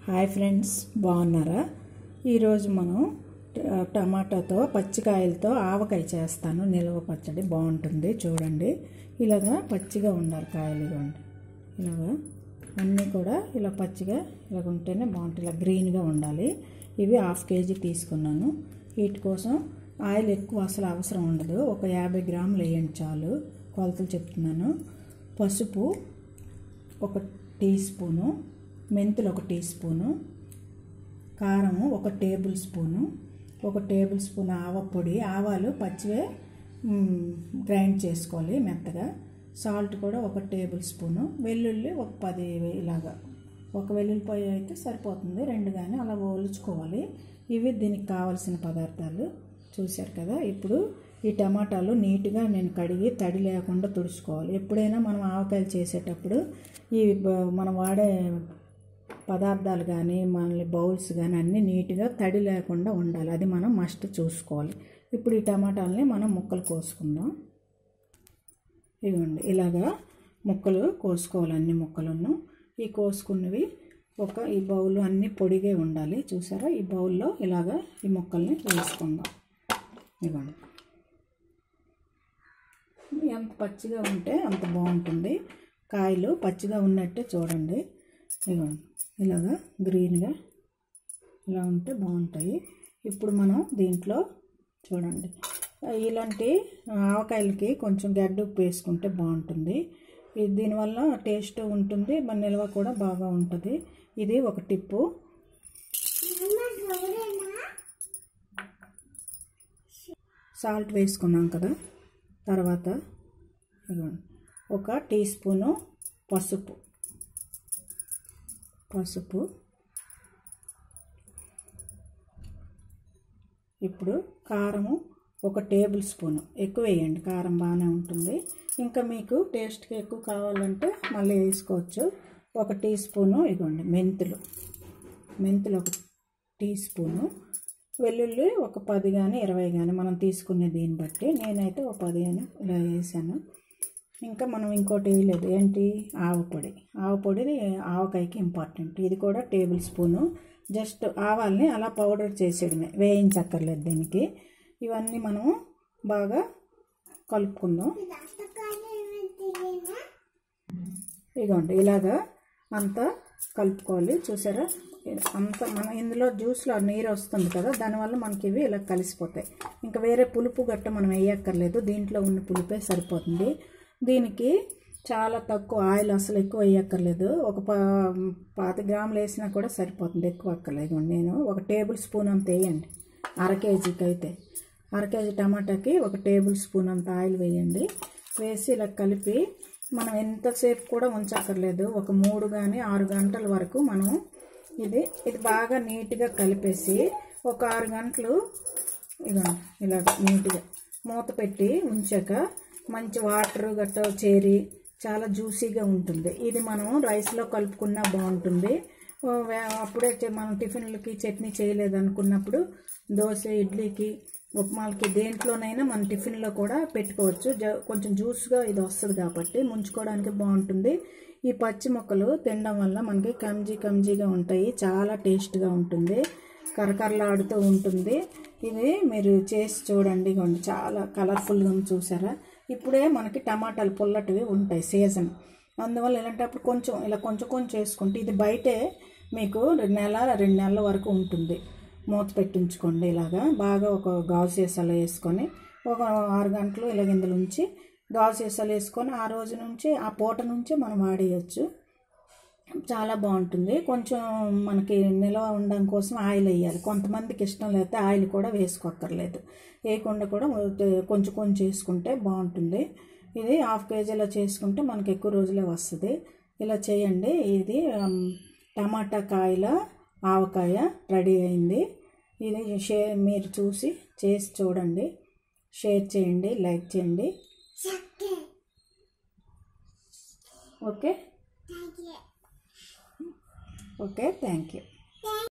hi friends బాగున్నారా ఈరోజు మనం ట- టమాటాతో పచ్చికాయలతో ఆవకాయ చేస్తాను నిల్వ పచ్చడి బాగుంటుంది చూడండి ఇలాగా పచ్చిగా ఉండాలి కాయలు ఇవ్వండి ఇలాగా అన్నీ కూడా ఇలా పచ్చిగా ఇలాగ ఉంటేనే బాగుంటుంది ఇలా గ్రీన్గా ఉండాలి ఇవి హాఫ్ కేజీ తీసుకున్నాను వీటి కోసం ఆయిల్ ఎక్కువ అసలు అవసరం ఉండదు ఒక యాభై గ్రాములు వేయండి చాలు కొలతలు చెప్తున్నాను పసుపు ఒక టీ స్పూను మెంతులు ఒక టీ స్పూను కారము ఒక టేబుల్ స్పూను ఒక టేబుల్ స్పూన్ ఆవపొడి ఆవాలు పచ్చివే మ్, గ్రైండ్ చేసుకోవాలి మెత్తగా సాల్ట్ కూడా ఒక టేబుల్ స్పూను వెల్లుల్లి ఒక పది ఇలాగా ఒక వెల్లుల్లిపాయ అయితే సరిపోతుంది రెండు కానీ అలా ఒలుచుకోవాలి ఇవి దీనికి కావాల్సిన పదార్థాలు చూశారు కదా ఇప్పుడు ఈ టమాటాలు నీట్గా నేను కడిగి తడి లేకుండా తుడుచుకోవాలి ఎప్పుడైనా మనం ఆవకాయలు చేసేటప్పుడు ఈ బ- మనం వాడే పదార్థాలు కానీ మన బౌల్స్ కానీ అన్నీ నీట్గా తడి లేకుండా ఉండాలి అది మనం మస్ట్ చూసుకోవాలి ఇప్పుడు ఈ టమాటాలని మనం ముక్కలు కోసుకుందాం ఇవ్వండి ఇలాగా ముక్కలు కోసుకోవాలి అన్ని ముక్కలను ఈ కోసుకున్నవి ఒక ఈ బౌల్ అన్నీ పొడిగే ఉండాలి చూసారా ఈ బౌల్లో ఇలాగా ఈ ముక్కల్ని వేసుకుందాం ఇవ్వండి ఎంత పచ్చిగా ఉంటే అంత బాగుంటుంది కాయలు పచ్చిగా ఉన్నట్టే చూడండి ఇవ్వండి ఇలాగా గ్రీన్గా ఇలా ఉంటే బాగుంటాయి ఇప్పుడు మనం దీంట్లో చూడండి ఇలాంటి ఆవకాయలకి కొంచెం గడ్డ ఉప్పు వేసుకుంటే బాగుంటుంది ఇది దీనివల్ల టేస్ట్ ఉంటుంది మన నిల్వ కూడా బాగా ఉంటుంది ఇది ఒక టిప్పు సాల్ట్ వేసుకున్నాం కదా తర్వాత ఇదిగోండి ఒక టీ స్పూను పసుపు పసుపు ఇప్పుడు కారము ఒక టేబుల్ స్పూను ఎక్కువ వేయండి కారం బాగానే ఉంటుంది ఇంకా మీకు టేస్ట్కి ఎక్కువ కావాలంటే మళ్ళీ వేసుకోవచ్చు ఒక టీ స్పూను ఇదిగోండి మెంతులు మెంతులు ఒక టీ స్పూను వెల్లుల్లి ఒక పది కానీ ఇరవై కానీ మనం తీసుకునే దీన్ని బట్టి నేనైతే ఒక పది అని ఇలా వేసాను ఇంకా మనం ఇంకోటి వేయలేదు ఏంటి ఆవపొడి ఆవపొడి ఆవకాయకి ఇంపార్టెంట్ ఇది కూడా టేబుల్ స్పూను జస్ట్ ఆవాల్ని అలా పౌడర్ చేసేయడమే వేయించక్కర్లేదు దీనికి ఇవన్నీ మనము బాగా కలుపుకుందాం ఇదిగోండి ఇలాగా అంతా కలుపుకోవాలి చూసారా అంత మన ఇందులో జ్యూస్లో నీరు వస్తుంది కదా దానివల్ల మనకి ఇవి ఇలా కలిసిపోతాయి ఇంకా వేరే పులుపు గట్ట మనం వేయక్కర్లేదు దీంట్లో ఉన్న పులుపే సరిపోతుంది దీనికి చాలా తక్కువ ఆయిల్ అసలు ఎక్కువ వేయక్కర్లేదు ఒక పా పాతి గ్రాములు వేసినా కూడా సరిపోతుంది ఎక్కువ అక్కర్లేదు నేను ఒక టేబుల్ స్పూన్ అంత వేయండి అర కేజీకి అయితే అర కేజీ టమాటాకి ఒక టేబుల్ స్పూన్ అంత ఆయిల్ వేయండి వేసి ఇలా కలిపి మనం ఎంతసేపు కూడా ఉంచక్కర్లేదు ఒక మూడు కానీ ఆరు గంటల వరకు మనం ఇది ఇది బాగా నీట్గా కలిపేసి ఒక ఆరు గంటలు ఇక ఇలా నీట్గా మూత పెట్టి ఉంచాక మంచి వాటర్ గట్ట చేరి చాలా జ్యూసీగా ఉంటుంది ఇది మనం రైస్లో కలుపుకున్నా బాగుంటుంది ఓ వే- అప్పుడే చే- మనం టిఫిన్లకి చట్నీ చేయలేదు అనుకున్నప్పుడు దోశ ఇడ్లీకి ఉప్మాలకి దేంట్లోనైనా మన టిఫిన్లో కూడా పెట్టుకోవచ్చు జ- కొంచెం జ్యూస్గా ఇది వస్తుంది కాబట్టి ముంచుకోవడానికి బాగుంటుంది ఈ పచ్చి ముక్కలు తినడం వల్ల మనకి కంజీ కంజీగా ఉంటాయి చాలా టేస్ట్గా ఉంటుంది కరకరలాడుతూ ఉంటుంది ఇది మీరు చేసి చూడండి ఇగోండి చాలా కలర్ఫుల్గా ఉంది చూసారా ఇప్పుడే మనకి టమాటాలు పుల్లటివి ఉంటాయి సీజన్ అందువల్ల ఇలాంటప్పుడు కొంచెం ఇలా కొంచెం కొంచెం వేసుకుంటే ఇది బయటే మీకు రెండు నెల రెండు నెలల వరకు ఉంటుంది మూత పెట్టి ఉంచుకోండి ఇలాగా బాగా ఒక గాజు సీసాలో వేసుకొని ఒక ఆరు గంటలు ఇలా గిందలు ఉంచి గాజు సీసాలు వేసుకొని ఆ రోజు నుంచి ఆ పూట నుంచే మనం వాడేయచ్చు చాలా బాగుంటుంది కొంచెం మనకి నిల్వ ఉండడం కోసం ఆయిల్ వేయాలి కొంతమందికి ఇష్టం లేకపోతే ఆయిల్ కూడా వేసుకోక్కర్లేదు వేయకుండా కూడా కొంచెం కొంచెం చేసుకుంటే బాగుంటుంది ఇది హాఫ్ కేజీలో చేసుకుంటే మనకి ఎక్కువ రోజులే వస్తుంది ఇలా చేయండి ఇది ఉమ్, టమాటా కాయల ఆవకాయ రెడీ అయింది ఇది షేర్ మీరు చూసి చేసి చూడండి షేర్ చేయండి లైక్ చేయండి ఓకే ఓకే థ్యాంక్ యూ